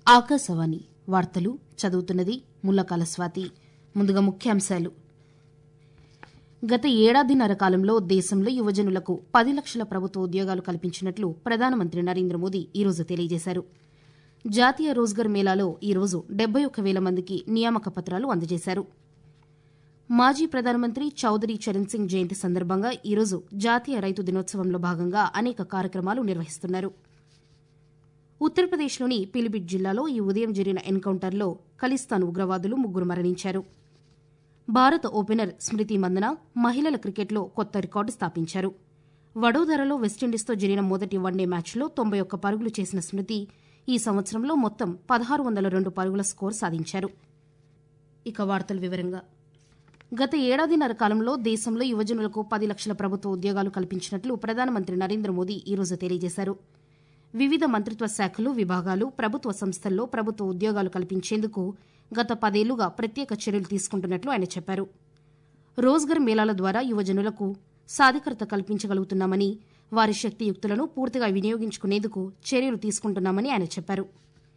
ఆకాశవాణి వార్తలు చదువుతున్నది ముల్లకాల స్వాతి ముందుగా ముఖ్యాంశాలు గత ఏడాదిన్నర కాలంలో దేశంలో యువజనులకు పది లక్షల ప్రభుత్వ ఉద్యోగాలు కల్పించినట్లు ప్రధానమంత్రి నరేంద్ర మోదీ ఈరోజు తెలియజేశారు జాతీయ రోజ్గర్ మేళాలో ఈరోజు డెబ్బై ఒక్క వేల మందికి నియామక పత్రాలు అందజేశారు మాజీ ప్రధానమంత్రి చౌదరి చరణ్ సింగ్ జయంతి సందర్భంగా ఈరోజు జాతీయ రైతు దినోత్సవంలో భాగంగా అనేక కార్యక్రమాలు నిర్వహిస్తున్నారు ఉత్తరప్రదేశ్లోని పిలిభిట్ జిల్లాలో ఈ ఉదయం జరిగిన ఎన్కౌంటర్లో ఖలిస్తాన్ ఉగ్రవాదులు ముగ్గురు మరణించారు భారత ఓపెనర్ స్మృతి మందన మహిళల క్రికెట్లో కొత్త రికార్డు స్థాపించారు వడోదరలో వెస్టిండీస్తో జరిగిన మొదటి వన్డే మ్యాచ్లో తొంభై ఒక్క పరుగులు చేసిన స్మృతి ఈ సంవత్సరంలో మొత్తం పదహారు వందల రెండు పరుగుల స్కోర్ సాధించారు ఇక వార్తల వివరంగా గత ఏడాదిన్నర కాలంలో దేశంలో యువజనులకు పది లక్షల ప్రభుత్వ ఉద్యోగాలు కల్పించినట్లు ప్రధానమంత్రి నరేంద్ర మోదీ ఈరోజు తెలియజేశారు వివిధ మంత్రిత్వ శాఖలు విభాగాలు ప్రభుత్వ సంస్థల్లో ప్రభుత్వ ఉద్యోగాలు కల్పించేందుకు గత పదేళ్లుగా ప్రత్యేక చర్యలు తీసుకుంటున్నట్లు ఆయన చెప్పారు రోజ్గర్ మేళాల ద్వారా యువజనులకు సాధికారత కల్పించగలుగుతున్నామని వారి శక్తియుక్తులను పూర్తిగా వినియోగించుకునేందుకు చర్యలు తీసుకుంటున్నామని ఆయన చెప్పారు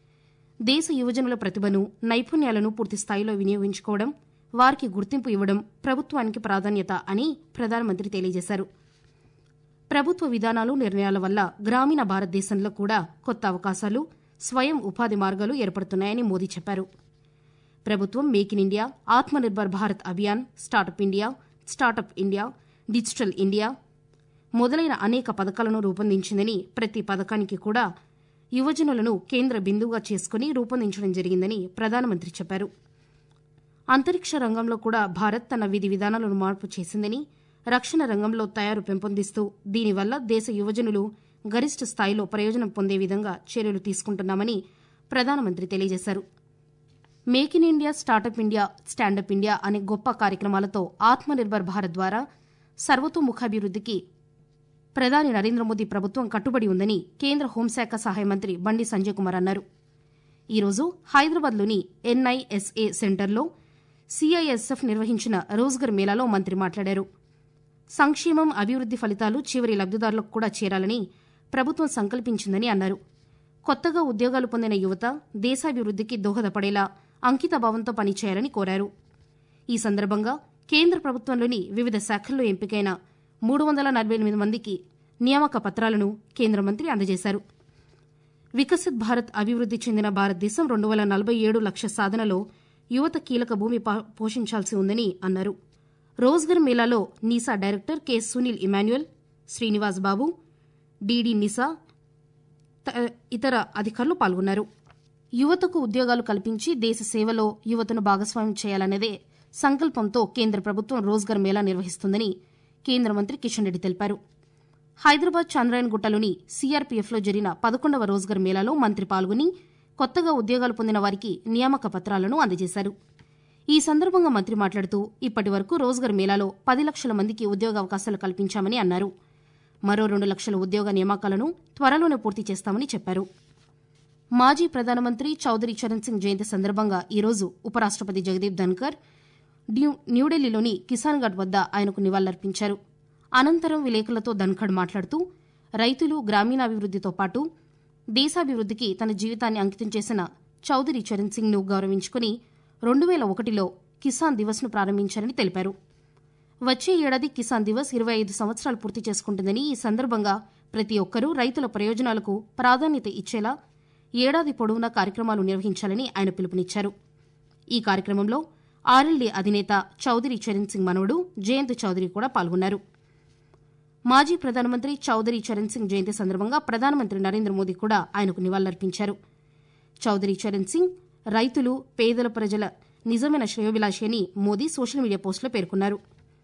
దేశ యువజనుల ప్రతిభను నైపుణ్యాలను పూర్తి స్థాయిలో వినియోగించుకోవడం వారికి గుర్తింపు ఇవ్వడం ప్రభుత్వానికి ప్రాధాన్యత అని ప్రధానమంత్రి తెలియజేశారు ప్రభుత్వ విధానాలు నిర్ణయాల వల్ల గ్రామీణ భారతదేశంలో కూడా కొత్త అవకాశాలు స్వయం ఉపాధి మార్గాలు ఏర్పడుతున్నాయని మోదీ చెప్పారు ప్రభుత్వం make in India Atmanirbhar Bharat Abhiyan startup India startup India digital India మొదలైన అనేక పథకాలను రూపొందించిందని ప్రతి పథకానికి కూడా యువజనులను కేంద్ర బిందువుగా చేసుకుని రూపొందించడం జరిగిందని ప్రధానమంత్రి చెప్పారు అంతరిక్ష రంగంలో కూడా భారత్ తన విధి విధానాలను మార్పు చేసిందని రక్షణ రంగంలో తయారు పెంపొందిస్తూ దీనివల్ల దేశ యువజనులు గరిష్ట స్థాయిలో ప్రయోజనం పొందే విధంగా చర్యలు తీసుకుంటున్నామని ప్రధానమంత్రి తెలియజేశారు make in India startup India standup India అనే గొప్ప కార్యక్రమాలతో ఆత్మనిర్భర్ భారత్ ద్వారా సర్వతోముఖాభివృద్దికి ప్రధాని నరేంద్ర మోదీ ప్రభుత్వం కట్టుబడి ఉందని కేంద్ర హోంశాఖ సహాయ మంత్రి బండి సంజయ్ కుమార్ అన్నారు ఈరోజు హైదరాబాద్లోని ఎన్ఐఎస్ఏ సెంటర్లో సీఐఎస్ఎఫ్ నిర్వహించిన రోజ్గర్ మేళాలో మంత్రి మాట్లాడారు సంక్షేమం అభివృద్ది ఫలితాలు చివరి లబ్దిదారులకు కూడా చేరాలని ప్రభుత్వం సంకల్పించిందని అన్నారు కొత్తగా ఉద్యోగాలు పొందిన యువత దేశాభివృద్దికి దోహదపడేలా అంకిత భావంతో పనిచేయాలని కోరారు ఈ సందర్భంగా కేంద్ర ప్రభుత్వంలోని వివిధ శాఖల్లో ఎంపికైన మూడు వందల నలభై ఎనిమిది మందికి నియామక పత్రాలను కేంద్ర మంత్రి అందజేశారు వికసిత్ భారత్ అభివృద్ది చెందిన భారతదేశం రెండు వేల నలభై ఏడు లక్ష సాధనలో యువత కీలక భూమి పోషించాల్సి ఉందని అన్నారు రోజ్గర్ మేళాలో NISA director K Sunil Emmanuel Srinivas Babu DD NISA ఇతర అధికారులు పాల్గొన్నారు యువతకు ఉద్యోగాలు కల్పించి దేశ సేవలో యువతను భాగస్వామ్యం చేయాలన్నదే సంకల్పంతో కేంద్ర ప్రభుత్వం రోజ్గర్ మేళా నిర్వహిస్తుందని కేంద్ర మంత్రి కిషన్ రెడ్డి తెలిపారు హైదరాబాద్ చంద్రాయన్ గుట్టలోని సీఆర్పీఎఫ్లో జరిగిన పదకొండవ రోజ్గర్ మేళాలో మంత్రి పాల్గొని కొత్తగా ఉద్యోగాలు పొందిన వారికి నియామక పత్రాలను అందజేశారు ఈ సందర్భంగా మంత్రి మాట్లాడుతూ ఇప్పటి వరకు రోజ్గర్ మేళాలో పది లక్షల మందికి ఉద్యోగావకాశాలు కల్పించామని అన్నారు మరో రెండు లక్షల ఉద్యోగ నియామకాలను త్వరలోనే పూర్తి చేస్తామని చెప్పారు మాజీ ప్రధానమంత్రి చౌదరి చరణ్ సింగ్ జయంతి సందర్భంగా ఈరోజు ఉపరాష్టపతి జగదీప్ ధన్కర్ న్యూఢిల్లీలోని కిసాన్ఘాట్ వద్ద ఆయనకు నివాళులర్పించారు అనంతరం విలేకరులతో ధన్ఖడ్ మాట్లాడుతూ రైతులు గ్రామీణాభివృద్దితో పాటు దేశాభివృద్దికి తన జీవితాన్ని అంకితం చేసిన చౌదరి చరణ్ సింగ్ ను గౌరవించుకుని రెండు వేల ఒకటిలో కిసాన్ దివస్ ను ప్రారంభించారని తెలిపారు వచ్చే ఏడాది కిసాన్ దివస్ ఇరవై ఐదు సంవత్సరాలు పూర్తి చేసుకుంటుందని ఈ సందర్భంగా ప్రతి ఒక్కరూ రైతుల ప్రయోజనాలకు ప్రాధాన్యత ఇచ్చేలా ఏడాది పొడవునా కార్యక్రమాలు నిర్వహించాలని ఆయన పిలుపునిచ్చారు ఈ కార్యక్రమంలో ఆర్ఎల్డీ అధినేత చౌదరి చరణ్ సింగ్ మనవడు జయంత్ చౌదరి కూడా పాల్గొన్నారు మాజీ ప్రధానమంత్రి చౌదరి చరణ్ సింగ్ జయంతి సందర్భంగా ప్రధానమంత్రి నరేంద్ర మోదీ కూడా ఆయనకు నివాళులర్పించారు చౌదరి చరణ్ సింగ్ రైతులు పేదల ప్రజల నిజమైన శ్రేయోభిలాషి అని మోదీ సోషల్ మీడియా పోస్టులో పేర్కొన్నారు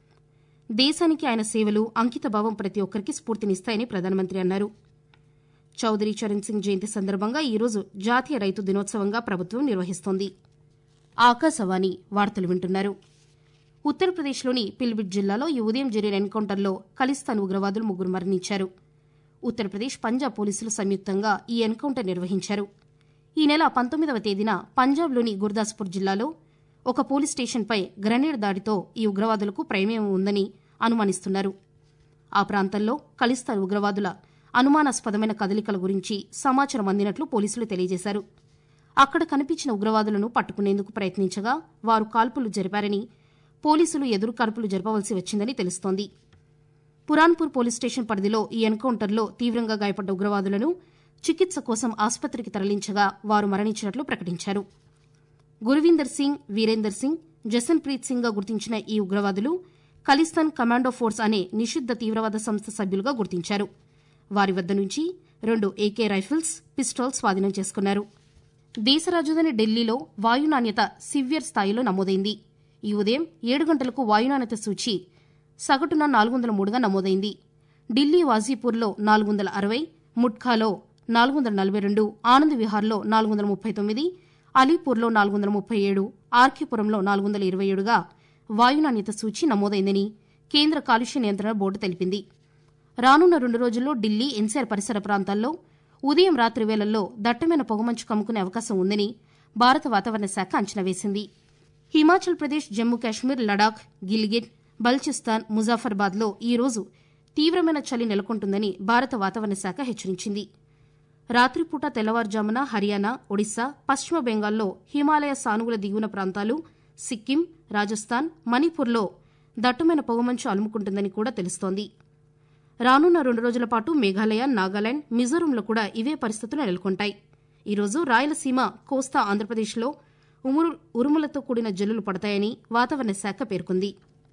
దేశానికి ఆయన సేవలు అంకితభావం ప్రతి ఒక్కరికి స్ఫూర్తినిస్తాయని ప్రధానమంత్రి అన్నారు చౌదరి చరణ్ సింగ్ జయంతి సందర్భంగా ఈరోజు జాతీయ రైతు దినోత్సవంగా ప్రభుత్వం నిర్వహిస్తోంది ఆకాశవాణి వార్తలు వింటున్నారు ఉత్తరప్రదేశ్లోని పిల్బిట్ జిల్లాలో ఈ ఉదయం జరిగిన ఎన్కౌంటర్లో ఖలిస్తాన్ ఉగ్రవాదులు ముగ్గురు మరణించారు ఉత్తరప్రదేశ్ పంజాబ్ పోలీసులు సంయుక్తంగా ఈ ఎన్కౌంటర్ నిర్వహించారు ఈ నెల పంతొమ్మిదవ తేదీన పంజాబ్లోని గుర్దాస్పూర్ జిల్లాలో ఒక పోలీస్ స్టేషన్పై గ్రనేడ్ దాడితో ఈ ఉగ్రవాదులకు ప్రమేయం ఉందని అనుమానిస్తున్నారు ఆ ప్రాంతంలో ఖలిస్తాన్ ఉగ్రవాదుల అనుమానాస్పదమైన కదలికల గురించి సమాచారం అందినట్లు పోలీసులు తెలియజేశారు అక్కడ కనిపించిన ఉగ్రవాదులను పట్టుకునేందుకు ప్రయత్నించగా వారు కాల్పులు జరిపారని పోలీసులు ఎదురు కాల్పులు జరపవలసి వచ్చిందని తెలుస్తోంది పురాన్పూర్ పోలీస్ స్టేషన్ పరిధిలో ఈ ఎన్కౌంటర్లో తీవ్రంగా గాయపడ్డ ఉగ్రవాదులను చికిత్స కోసం ఆసుపత్రికి తరలించగా వారు మరణించినట్లు ప్రకటించారు గురువీందర్ సింగ్ వీరేందర్ సింగ్ జసన్ప్రీత్ సింగ్గా గుర్తించిన ఈ ఉగ్రవాదులు ఖలిస్తాన్ కమాండో ఫోర్స్ అనే నిషిద్ధ తీవ్రవాద సంస్థ సభ్యులుగా గుర్తించారు వారి వద్ద నుంచి రెండు ఏకే రైఫిల్స్ పిస్టల్స్ స్వాధీనం చేసుకున్నారు దేశ రాజధాని ఢిల్లీలో వాయు నాణ్యత సివియర్ స్థాయిలో నమోదైంది ఈ ఉదయం ఏడు గంటలకు వాయు నాణ్యత సూచి సగటున నాలుగు వందల మూడుగా నమోదైంది ఢిల్లీ వాజీపూర్లో నాలుగు వందల అరవై ముట్ఖాలో నాలుగు వందల నలభై రెండు ఆనంద్ విహార్లో నాలుగు వందల ముప్పై తొమ్మిది అలీపూర్లో నాలుగు వందల ముప్పై ఏడు ఆర్కేపురంలో నాలుగు వందల ఇరవై ఏడుగా వాయు నాణ్యత సూచి నమోదైందని కేంద్ర కాలుష్య నియంత్రణ బోర్డు తెలిపింది రానున్న రెండు రోజుల్లో ఢిల్లీ ఎన్సీఆర్ పరిసర ప్రాంతాల్లో ఉదయం రాత్రి వేళల్లో దట్టమైన పొగమంచు కమ్ముకునే అవకాశం ఉందని భారత వాతావరణ శాఖ అంచనా వేసింది హిమాచల్ ప్రదేశ్ జమ్మూ కాశ్మీర్ లడాక్ గిల్గిట్ బల్చిస్తాన్ ముజాఫర్బాద్లో ఈ రోజు తీవ్రమైన చలి నెలకొంటుందని భారత వాతావరణ శాఖ హెచ్చరించింది రాత్రిపూట తెల్లవారుజామున హర్యానా ఒడిశా పశ్చిమ బెంగాల్లో హిమాలయ సానుగుల దిగువన ప్రాంతాలు సిక్కిం రాజస్థాన్ మణిపూర్లో దట్టమైన పొగమంచు అలుముకుంటుందని కూడా తెలుస్తోంది రానున్న రెండు రోజుల పాటు మేఘాలయ నాగాలాండ్ మిజోరంలో కూడా ఇవే పరిస్థితులు నెలకొంటాయి ఈరోజు రాయలసీమ కోస్తా ఆంధ్రప్రదేశ్లో ఉమురు ఉరుములతో కూడిన జల్లులు పడతాయని వాతావరణ శాఖ పేర్కొంది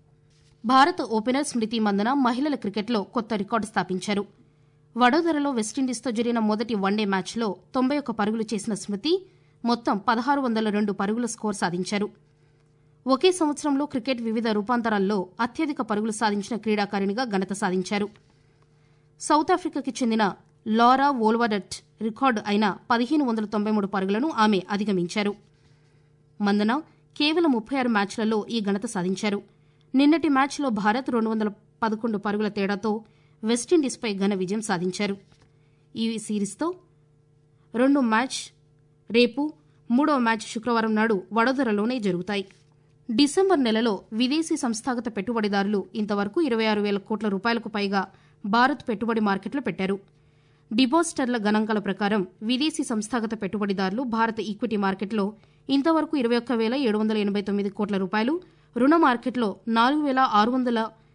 భారత ఓపెనర్ స్మృతి మందన మహిళల క్రికెట్లో కొత్త రికార్డు స్థాపించారు వడోదరలో వెస్టిండీస్తో జరిగిన మొదటి వన్డే మ్యాచ్లో తొంభై ఒక్క పరుగులు చేసిన స్మృతి మొత్తం పదహారు వందల రెండు పరుగుల స్కోర్ సాధించారు ఒకే సంవత్సరంలో క్రికెట్ వివిధ రూపాంతరాల్లో అత్యధిక పరుగులు సాధించిన క్రీడాకారిణిగా ఘనత సాధించారు సౌత్ ఆఫ్రికాకి చెందిన లారా వోల్వడట్ రికార్డు అయిన పదిహేను వందల తొంభై మూడు పరుగులను ఆమె అధిగమించారు మందన కేవలం ముప్పై ఆరు మ్యాచ్లలో ఈ ఘనత సాధించారు నిన్నటి మ్యాచ్లో భారత్ రెండు వందల పదకొండు పరుగుల తేడాతో వెస్టిండీస్పై ఘన విజయం సాధించారు ఈ సిరీస్తో రెండు మ్యాచ్ రేపు మూడవ మ్యాచ్ శుక్రవారం నాడు వడోదరలోనే జరుగుతాయి డిసెంబర్ నెలలో విదేశీ సంస్థాగత పెట్టుబడిదారులు ఇంతవరకు ఇరవై ఆరు వేల కోట్ల రూపాయలకు పైగా భారత్ పెట్టుబడి మార్కెట్లో పెట్టారు డిపాజిటర్ల గణాంకాల ప్రకారం విదేశీ సంస్థాగత పెట్టుబడిదారులు భారత ఈక్విటీ మార్కెట్లో ఇంతవరకు ఇరవై ఒక్క వేల ఏడు వందల ఎనభై తొమ్మిది కోట్ల రూపాయలు రుణ మార్కెట్లో నాలుగు వేల ఆరు వందల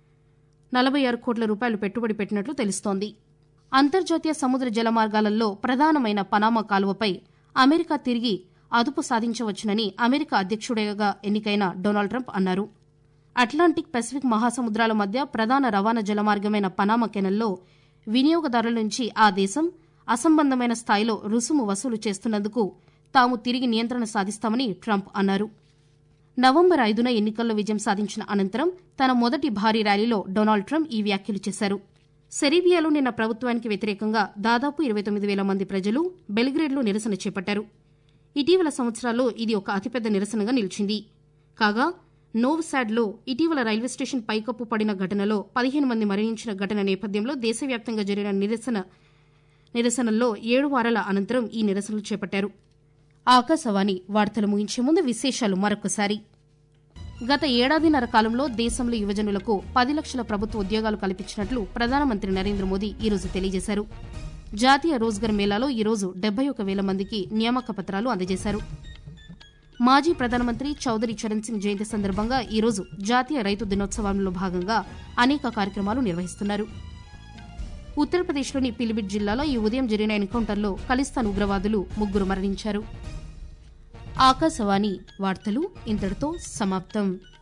నలభై ఆరు కోట్ల రూపాయలు పెట్టుబడి పెట్టినట్లు తెలుస్తోంది అంతర్జాతీయ సముద్ర జల మార్గాలలో ప్రధానమైన పనామా కాలువపై అమెరికా తిరిగి అదుపు సాధించవచ్చునని అమెరికా అధ్యక్షుడిగా ఎన్నికైన డొనాల్డ్ ట్రంప్ అన్నారు అట్లాంటిక్ పసిఫిక్ మహాసముద్రాల మధ్య ప్రధాన రవాణా జలమార్గమైన పనామా కెనల్లో వినియోగదారుల నుంచి ఆ దేశం అసంబంధమైన స్థాయిలో రుసుము వసూలు చేస్తున్నందుకు తాము తిరిగి నియంత్రణ సాధిస్తామని ట్రంప్ అన్నారు నవంబర్ ఐదున ఎన్నికల్లో విజయం సాధించిన అనంతరం తన మొదటి భారీ ర్యాలీలో డొనాల్డ్ ట్రంప్ ఈ వ్యాఖ్యలు చేశారు సెరీబియాలో నిన్న ప్రభుత్వానికి వ్యతిరేకంగా దాదాపు ఇరవై తొమ్మిది వేల మంది ప్రజలు బెల్గ్రేడ్లో నిరసన చేపట్టారు ఇటీవల సంవత్సరాల్లో ఇది ఒక అతిపెద్ద నిరసనగా నిలిచింది కాగా నోవ్సాడ్లో ఇటీవల రైల్వే స్టేషన్ పైకప్పు పడిన ఘటనలో పదిహేను మంది మరణించిన ఘటన నేపథ్యంలో దేశవ్యాప్తంగా జరిగిన నిరసన నిరసనల్లో ఏడు వారాల అనంతరం ఈ నిరసనలు చేపట్టారు ఆకాశవాణి వార్తలు ముగించే ముందు విశేషాలు మరొకసారి గత ఏడాదిన్నర కాలంలో దేశంలో యువజనులకు పది లక్షల ప్రభుత్వ ఉద్యోగాలు కల్పించినట్లు ప్రధానమంత్రి నరేంద్ర మోదీ ఈరోజు తెలియజేశారు జాతీయ రోజ్గర్ మేళాలో ఈరోజు డెబ్బై ఒక వేల మందికి నియామక పత్రాలు అందజేశారు మాజీ ప్రధానమంత్రి చౌదరి చరణ్ సింగ్ జయంతి సందర్భంగా ఈరోజు జాతీయ రైతు దినోత్సవంలో భాగంగా అనేక కార్యక్రమాలు నిర్వహిస్తున్నారు ఉత్తరప్రదేశ్లోని పిలిభిట్ జిల్లాలో ఈ ఉదయం జరిగిన ఎన్కౌంటర్లో ఖలిస్తాన్ ఉగ్రవాదులు ముగ్గురు మరణించారు ఆకాశవాణి వార్తలు ఇంతటితో సమాప్తం